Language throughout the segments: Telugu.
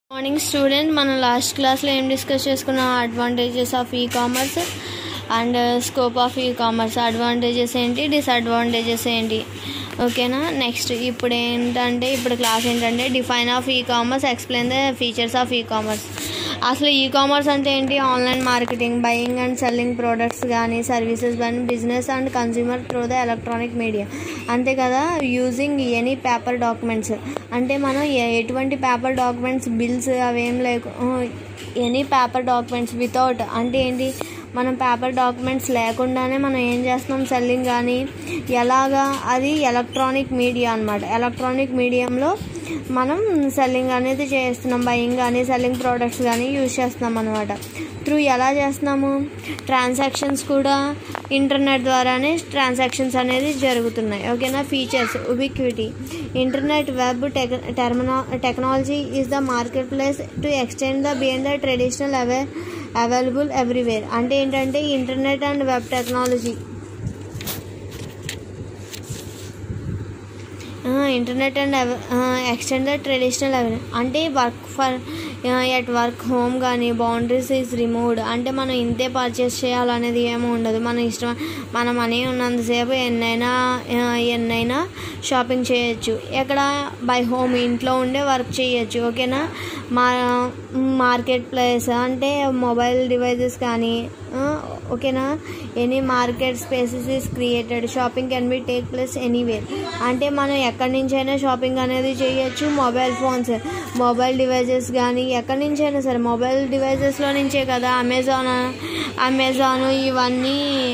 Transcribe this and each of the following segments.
మార్నింగ్ స్టూడెంట్ మనం లాస్ట్ క్లాస్లో ఏం డిస్కస్ చేసుకున్నాం advantages of e commerce and scope of e commerce advantages ఏంటి డిసడ్వాంటేజెస్ ఏంటి ఓకేనా నెక్స్ట్ ఇప్పుడు ఏంటంటే ఇప్పుడు క్లాస్ ఏంటంటే define of e commerce explain the features of e commerce అసలు ఈ కామర్స్ అంటే ఏంటి online marketing buying and selling products కానీ సర్వీసెస్ కానీ business and consumer through the electronic media అంతే కదా యూజింగ్ ఎనీ పేపర్ డాక్యుమెంట్స్ అంటే మనం ఎ- ఎటువంటి పేపర్ డాక్యుమెంట్స్ బిల్స్ అవేం లేకు ఎనీ పేపర్ డాక్యుమెంట్స్ వితౌట్ అంటే ఏంటి మనం పేపర్ డాక్యుమెంట్స్ లేకుండానే మనం ఏం చేస్తున్నాం సెల్లింగ్ కానీ ఎలాగా అది ఎలక్ట్రానిక్ మీడియా అనమాట ఎలక్ట్రానిక్ మీడియంలో మనం సెల్లింగ్ అనేది చేస్తున్నాం బయింగ్ కానీ సెల్లింగ్ ప్రోడక్ట్స్ కానీ యూజ్ చేస్తున్నాం అనమాట త్రూ ఎలా చేస్తున్నాము ట్రాన్సాక్షన్స్ కూడా ఇంటర్నెట్ ద్వారానే ట్రాన్సాక్షన్స్ అనేది జరుగుతున్నాయి ఓకేనా features ubiquity internet web tech టెర్మినా technology is the market place to extend the beyond the traditional away available everywhere అంటే ఏంటంటే internet and web technology internet and extend the traditional away అంటే work for at work home కానీ బౌండరీస్ ఈజ్ రిమూవ్డ్ అంటే మనం ఇంతే పర్చేస్ చేయాలనేది ఏమీ ఉండదు మన ఇష్టం మన మనీ ఉన్నంతసేపు ఎన్నైనా ఆ, ఎన్నైనా షాపింగ్ చేయొచ్చు ఎక్కడ బై హోమ్ ఇంట్లో ఉండే వర్క్ చేయొచ్చు ఓకేనా మా మార్కెట్ ప్లేస్ అంటే మొబైల్ డివైజెస్ కానీ ఆ, ఓకేనా any market spaces is created shopping can be take place anywhere అంటే మనం ఎక్కడి నుంచైనా షాపింగ్ అనేది చేయొచ్చు మొబైల్ ఫోన్స్ మొబైల్ డివైజెస్ కానీ ఎక్కడి నుంచైనా సరే మొబైల్ డివైజెస్లో నుంచే కదా అమెజాన్ అమెజాన్ ఇవన్నీ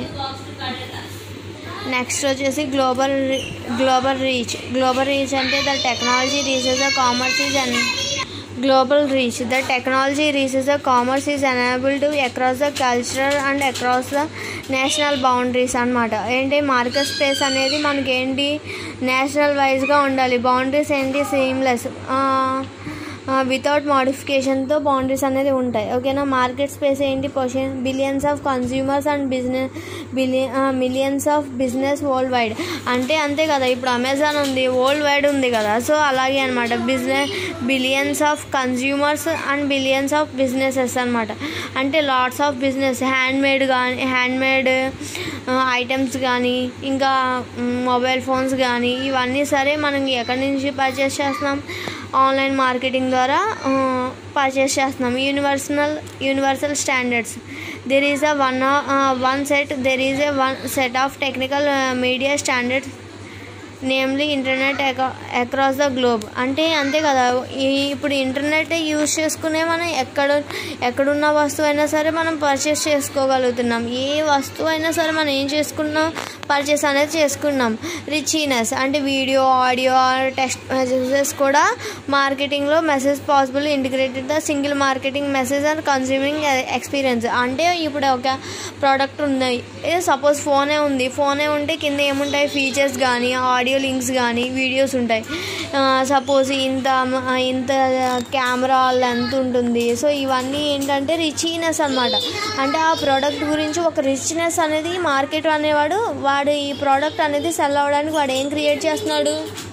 నెక్స్ట్ వచ్చేసి global global reach global reach అంటే the technology reaches the commerce is an global reach the technology reaches the commerce is enable to across the cultural and across the national boundaries అనమాట ఏంటి మార్కెట్ స్పేస్ అనేది మనకి ఏంటి నేషనల్ వైజ్గా ఉండాలి బౌండరీస్ ఏంటి సేమ్లెస్ వితౌట్ మోడిఫికేషన్తో బౌండరీస్ అనేది ఉంటాయి ఓకేనా మార్కెట్ స్పేస్ ఏంటి position billions of consumers and business billion millions of business worldwide అంటే అంతే కదా ఇప్పుడు అమెజాన్ ఉంది వరల్డ్ వైడ్ ఉంది కదా సో అలాగే అనమాట business billions of consumers and billions of businesses అనమాట అంటే lots of business handmade కానీ హ్యాండ్ మేడ్ ఐటమ్స్ కానీ ఇంకా మొబైల్ ఫోన్స్ కానీ ఇవన్నీ సరే మనం ఎక్కడి నుంచి పర్చేస్ చేస్తున్నాం ఆన్లైన్ మార్కెటింగ్ ద్వారా పర్చేస్ చేస్తున్నాం universal universal standards there is a one one set there is a one set of technical media standards namely internet across the globe అంటే అంతే కదా ఈ ఇప్పుడు ఇంటర్నెట్ యూజ్ చేసుకునే మనం ఎక్కడ ఎక్కడున్న వస్తువు అయినా సరే మనం పర్చేస్ చేసుకోగలుగుతున్నాం ఏ వస్తువు అయినా సరే మనం ఏం చేసుకున్నాం పర్చేస్ అనేది చేసుకున్నాం రిచీనెస్ అంటే వీడియో ఆడియో టెక్స్ట్ మెసేజెస్ కూడా మార్కెటింగ్లో message possible integrated the single marketing message and consuming experience అంటే ఇప్పుడు ఒక ప్రోడక్ట్ ఉంది సపోజ్ ఫోనే ఉంది ఫోనే ఉంటే కింద ఏముంటాయి ఫీచర్స్ కానీ ఆడియో లింక్స్ కానీ వీడియోస్ ఉంటాయి సపోజ్ ఇంత ఇంత కెమెరా లెంత్ ఉంటుంది సో ఇవన్నీ ఏంటంటే రిచీనెస్ అనమాట అంటే ఆ ప్రోడక్ట్ గురించి ఒక రిచ్నెస్ అనేది మార్కెట్ అనేవాడు వాడు ఈ ప్రోడక్ట్ అనేది సెల్ అవ్వడానికి వాడు ఏం క్రియేట్ చేస్తున్నాడు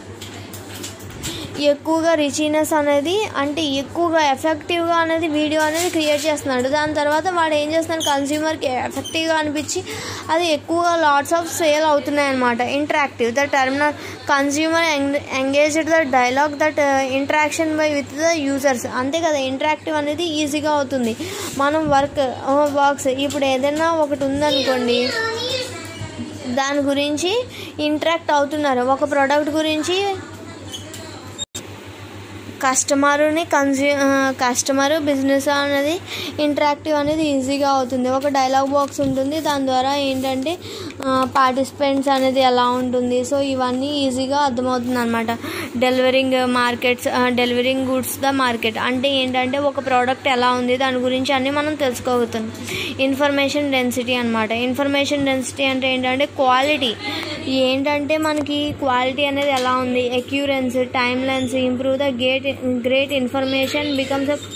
ఎక్కువగా రిచీనెస్ అనేది అంటే ఎక్కువగా ఎఫెక్టివ్గా అనేది వీడియో అనేది క్రియేట్ చేస్తున్నాడు దాని తర్వాత వాడు ఏం చేస్తున్నాడు కన్స్యూమర్కి ఎఫెక్టివ్గా అనిపించి అది ఎక్కువగా లాట్స్ ఆఫ్ సేల్ అవుతున్నాయి అనమాట interactive the terminal consumer engaged the dialogue that interaction by with the users అంతే కదా ఇంటరాక్టివ్ అనేది ఈజీగా అవుతుంది మనం వర్క్ వర్క్స్ ఇప్పుడు ఏదైనా ఒకటి ఉందనుకోండి దాని గురించి ఇంటరాక్ట్ అవుతున్నారు ఒక ప్రోడక్ట్ గురించి కస్టమర్ని కన్స్యూ కస్టమర్ బిజినెస్ అనేది ఇంటరాక్టివ్ అనేది ఈజీగా అవుతుంది ఒక డైలాగ్ బాక్స్ ఉంటుంది దాని ద్వారా ఏంటంటే పార్టిసిపెంట్స్ అనేది ఎలా ఉంటుంది సో ఇవన్నీ ఈజీగా అర్థమవుతుంది అనమాట delivering markets delivering goods the market అంటే ఏంటంటే ఒక ప్రోడక్ట్ ఎలా ఉంది దాని గురించి అన్నీ మనం తెలుసుకోగలుగుతున్నాం ఇన్ఫర్మేషన్ డెన్సిటీ అనమాట ఇన్ఫర్మేషన్ డెన్సిటీ అంటే ఏంటంటే క్వాలిటీ ఏంటంటే మనకి క్వాలిటీ అనేది ఎలా ఉంది accuracy timeliness improve the gate great information becomes a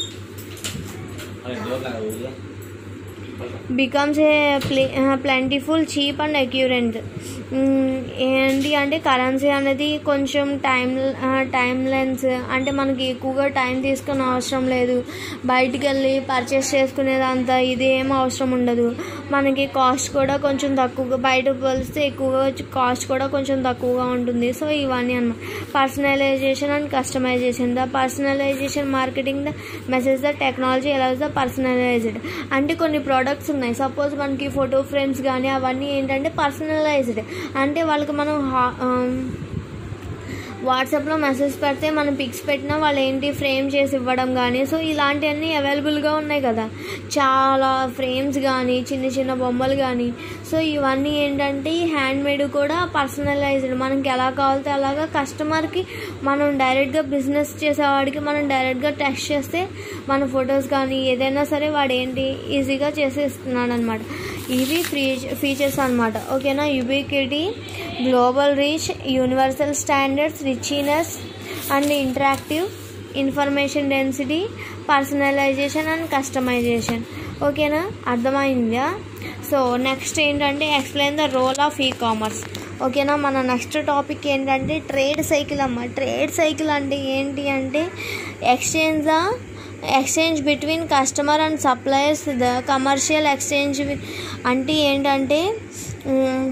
becomes a pl- uh, plentiful cheap and accurate hmm, ఏంటి అంటే కరెన్సీ అనేది కొంచెం టైం టైం లెన్స్ అంటే మనకి ఎక్కువగా టైం తీసుకునే అవసరం లేదు బయటికి వెళ్ళి పర్చేస్ చేసుకునేదంతా ఇది ఏం అవసరం ఉండదు మనకి కాస్ట్ కూడా కొంచెం తక్కువగా బయట పోలిస్తే ఎక్కువగా కాస్ట్ కూడా కొంచెం తక్కువగా ఉంటుంది సో ఇవన్నీ అన్నమాట personalisation and customisation the personalisation marketing the message the technology ఎలా ద పర్సనలైజ్డ్ అంటే కొన్ని ప్రోడక్ట్స్ ఉన్నాయి సపోజ్ మనకి ఫోటో ఫ్రేమ్స్ కానీ అవన్నీ ఏంటంటే పర్సనలైజ్డ్ అంటే వాళ్ళకి మనం హా- ఆమ్, వాట్సాప్లో మెసేజ్ పెడితే మనం పిక్స్ పెట్టినా వాళ్ళు ఏంటి ఫ్రేమ్ చేసి ఇవ్వడం కానీ సో ఇలాంటివన్నీ అవైలబుల్గా ఉన్నాయి కదా చాలా ఫ్రేమ్స్ కానీ చిన్న చిన్న బొమ్మలు కానీ సో ఇవన్నీ ఏంటంటే ఈ హ్యాండ్ మేడ్ కూడా పర్సనలైజ్డ్ మనకి ఎలా కావాలితే అలాగా కస్టమర్కి మనం డైరెక్ట్గా బిజినెస్ చేసేవాడికి మనం డైరెక్ట్గా టెక్స్ట్ చేస్తే మన ఫొటోస్ కానీ ఏదైనా సరే వాడు ఏంటి ఈజీగా చేసేస్తున్నాడు అనమాట ఇవి ఫ్రీ ఫీచర్స్ అనమాట ఓకేనా ubiquity global reach universal standards richness and interactive information density personalisation and customisation ఓకేనా అర్థమైందా సో నెక్స్ట్ ఏంటంటే explain the role of e commerce ఓకేనా మన నెక్స్ట్ టాపిక్ ఏంటంటే ట్రేడ్ సైకిల్ అమ్మ ట్రేడ్ సైకిల్ అంటే ఏంటి అంటే exchange the exchange between customer and suppliers the commercial exchange అంటే ఏంటంటే మ్,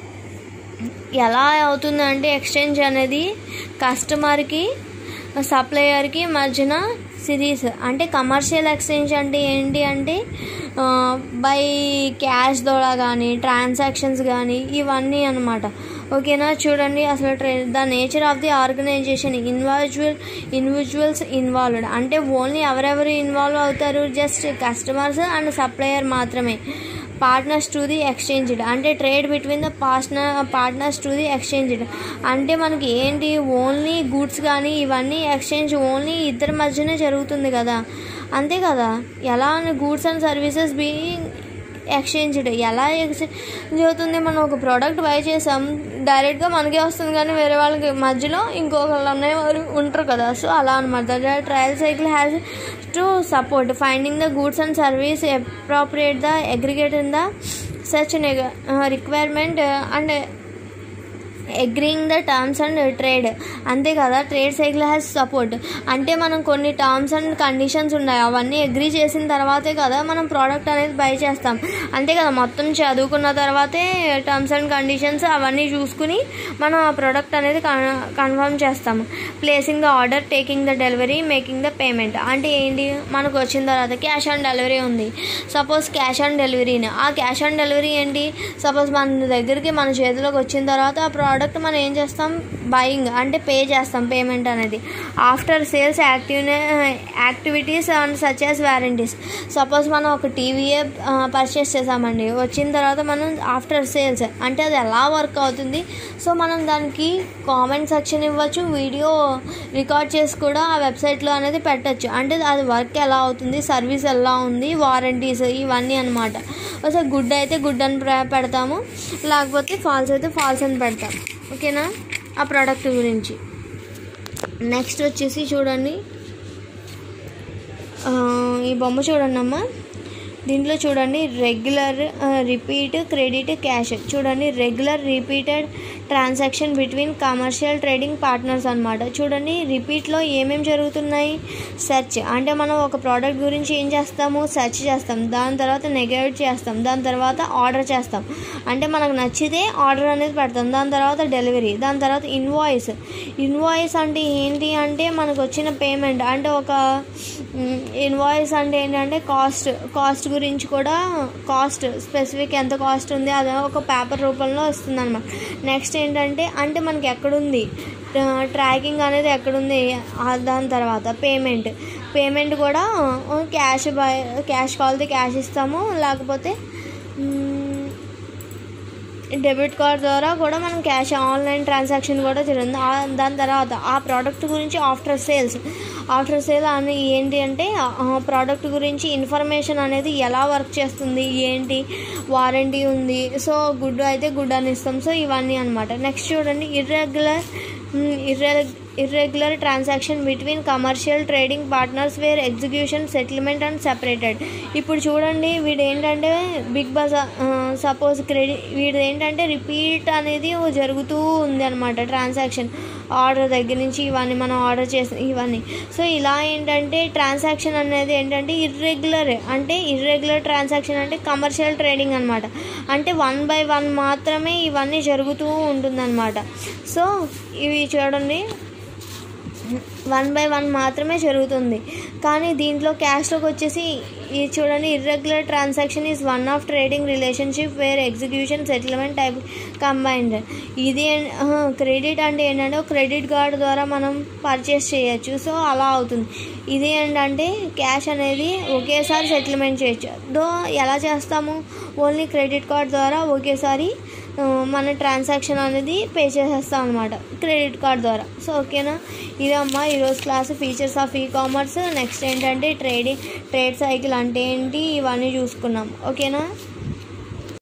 ఎలా అవుతుంది అంటే ఎక్స్చేంజ్ అనేది కస్టమర్కి సప్లయర్కి మధ్యన సిరీస్ అంటే కమర్షియల్ ఎక్స్చేంజ్ అంటే ఏంటి అంటే బై క్యాష్ ద్వారా కానీ ట్రాన్సాక్షన్స్ కానీ ఇవన్నీ అనమాట ఓకేనా చూడండి అసలు ట్రే the nature of the organisation individual individuals involved అంటే ఓన్లీ ఎవరెవరు ఇన్వాల్వ్ అవుతారు జస్ట్ కస్టమర్స్ అండ్ సప్లయర్ మాత్రమే పార్ట్నర్స్ టు ది ఎక్స్చేంజ్డ్ అంటే trade between the partner partners to the exchanged అంటే మనకి ఏంటి ఓన్లీ గూడ్స్ కానీ ఇవన్నీ ఎక్స్చేంజ్ ఓన్లీ ఇద్దరి మధ్యనే జరుగుతుంది కదా అంతే కదా ఎలా goods and services being exchanged ఎలా ఎక్స్చేంజ్ అవుతుంది మనం ఒక ప్రోడక్ట్ బై చేసాం డైరెక్ట్గా మనకే వస్తుంది కానీ వేరే వాళ్ళకి మధ్యలో ఇంకొకళ్ళు అనేవారు ఉంటారు కదా సో అలా అనమాట the trial cycle has to support finding the goods and service appropriate the aggregate in the such requirement and agreeing the terms and trade అంతే కదా ట్రేడ్ సైకిల్ హ్యాస్ సపోర్ట్ అంటే మనం కొన్ని టర్మ్స్ అండ్ కండిషన్స్ ఉన్నాయి అవన్నీ అగ్రీ చేసిన తర్వాతే కదా మనం ప్రోడక్ట్ అనేది బై చేస్తాం అంతే కదా మొత్తం చదువుకున్న తర్వాతే టర్మ్స్ అండ్ కండిషన్స్ అవన్నీ చూసుకుని మనం ఆ ప్రోడక్ట్ అనేది కన్ఫర్మ్ చేస్తాము placing the order taking the delivery making the payment అంటే ఏంటి మనకు వచ్చిన తర్వాత క్యాష్ ఆన్ డెలివరీ ఉంది సపోజ్ క్యాష్ ఆన్ డెలివరీని ఆ క్యాష్ ఆన్ డెలివరీ ఏంటి సపోజ్ మన దగ్గరికి మన చేతిలోకి వచ్చిన తర్వాత ఆ ప్రోడక్ట్ మనం ఏం చేస్తాం బయింగ్ అంటే పే చేస్తాం పేమెంట్ అనేది after sales active activities and such as warranties suppose మనం ఒక టీవీఏ పర్చేస్ చేసామండి వచ్చిన తర్వాత మనం ఆఫ్టర్ సేల్స్ అంటే అది ఎలా వర్క్ అవుతుంది సో మనం దానికి కామెంట్ సెక్షన్ ఇవ్వచ్చు వీడియో రికార్డ్ చేసి కూడా ఆ వెబ్సైట్లో అనేది పెట్టచ్చు అంటే అది వర్క్ ఎలా అవుతుంది సర్వీస్ ఎలా ఉంది వారంటీస్ ఇవన్నీ అనమాట ఒకసారి గుడ్ అయితే గుడ్ అని ప్ర- పెడతాము లేకపోతే ఫాల్స్ అయితే ఫాల్స్ అని పెడతాం ఓకేనా ఆ ప్రోడక్ట్ గురించి నెక్స్ట్ వచ్చేసి చూడండి ఆ, ఈ బొమ్మ చూడండి అమ్మా దీంట్లో చూడండి రెగ్యులర్ రిపీట్ క్రెడిట్ క్యాష్ చూడండి regular repeated transaction between commercial trading partners అనమాట చూడండి రిపీట్లో ఏమేమి జరుగుతున్నాయి సెర్చ్ అంటే మనం ఒక ప్రోడక్ట్ గురించి ఏం చేస్తాము సెర్చ్ చేస్తాం దాని తర్వాత నెగేట్ చేస్తాం దాని తర్వాత ఆర్డర్ చేస్తాం అంటే మనకు నచ్చితే ఆర్డర్ అనేది పెడతాం దాని తర్వాత డెలివరీ దాని తర్వాత ఇన్వాయిస్ ఇన్వాయిస్ అంటే ఏంటి అంటే మనకు వచ్చిన పేమెంట్ అంటే ఒక ఇన్వాయిస్ అంటే ఏంటంటే కాస్ట్ కాస్ట్ గురించి కూడా కాస్ట్ స్పెసిఫిక్ ఎంత కాస్ట్ ఉంది అది ఒక పేపర్ రూపంలో వస్తుంది అనమాట నెక్స్ట్ ఏంటంటే అంటే మనకి ఎక్కడుంది ట్రాకింగ్ అనేది ఎక్కడుంది ఆ దాని తర్వాత పేమెంట్ పేమెంట్ కూడా క్యాష్ బై క్యాష్ కావాలితే క్యాష్ ఇస్తాము లేకపోతే మ్, డెబిట్ కార్డ్ ద్వారా కూడా మనం క్యాష్ ఆన్లైన్ ట్రాన్సాక్షన్ కూడా జరుగుతుంది ఆ- దాని తర్వాత ఆ ప్రోడక్ట్ గురించి ఆఫ్టర్ సేల్స్ ఆఫ్టర్ సేల్ అని ఏంటి అంటే ఆ ప్రోడక్ట్ గురించి ఇన్ఫర్మేషన్ అనేది ఎలా వర్క్ చేస్తుంది ఏంటి వారంటీ ఉంది సో గుడ్ అయితే గుడ్ అని ఇస్తాం సో ఇవన్నీ అనమాట నెక్స్ట్ చూడండి ఇర్రెగ్యులర్ ఇర్రె irregular transaction between commercial trading partners where execution settlement and separated ఇప్పుడు చూడండి వీడు ఏంటంటే బిగ్ బజార్ సపోజ్ క్రెడిట్ వీడు ఏంటంటే రిపీట్ అనేది జరుగుతూ ఉంది అనమాట ట్రాన్సాక్షన్ ఆర్డర్ దగ్గర నుంచి ఇవన్నీ మనం ఆర్డర్ చేసిన ఇవన్నీ సో ఇలా ఏంటంటే ట్రాన్సాక్షన్ అనేది ఏంటంటే ఇర్రెగ్యులర్ అంటే ఇర్రెగ్యులర్ ట్రాన్సాక్షన్ అంటే కమర్షియల్ ట్రేడింగ్ అనమాట అంటే వన్ బై వన్ మాత్రమే ఇవన్నీ జరుగుతూ ఉంటుందన్నమాట సో ఇవి చూడండి వన్ బై వన్ మాత్రమే జరుగుతుంది కానీ దీంట్లో క్యాష్లోకి వచ్చేసి ఇది చూడండి irregular transaction is one of trading relationship where execution settlement type combined ఇది క్రెడిట్ అంటే ఏంటంటే క్రెడిట్ కార్డ్ ద్వారా మనం పర్చేస్ చేయొచ్చు సో అలా అవుతుంది ఇది ఏంటంటే క్యాష్ అనేది ఒకేసారి సెటిల్మెంట్ చేయొచ్చు దో ఎలా చేస్తాము ఓన్లీ క్రెడిట్ కార్డ్ ద్వారా ఒకేసారి ఆ, మన ట్రాన్సాక్షన్ అనేది పే చేసేస్తాం అనమాట క్రెడిట్ కార్డ్ ద్వారా సో ఓకేనా ఇదమ్మా ఈరోజు class features of e commerce next ఏంటంటే ట్రేడింగ్ ట్రేడ్ సైకిల్ అంటే ఏంటి ఇవన్నీ చూసుకున్నాం ఓకేనా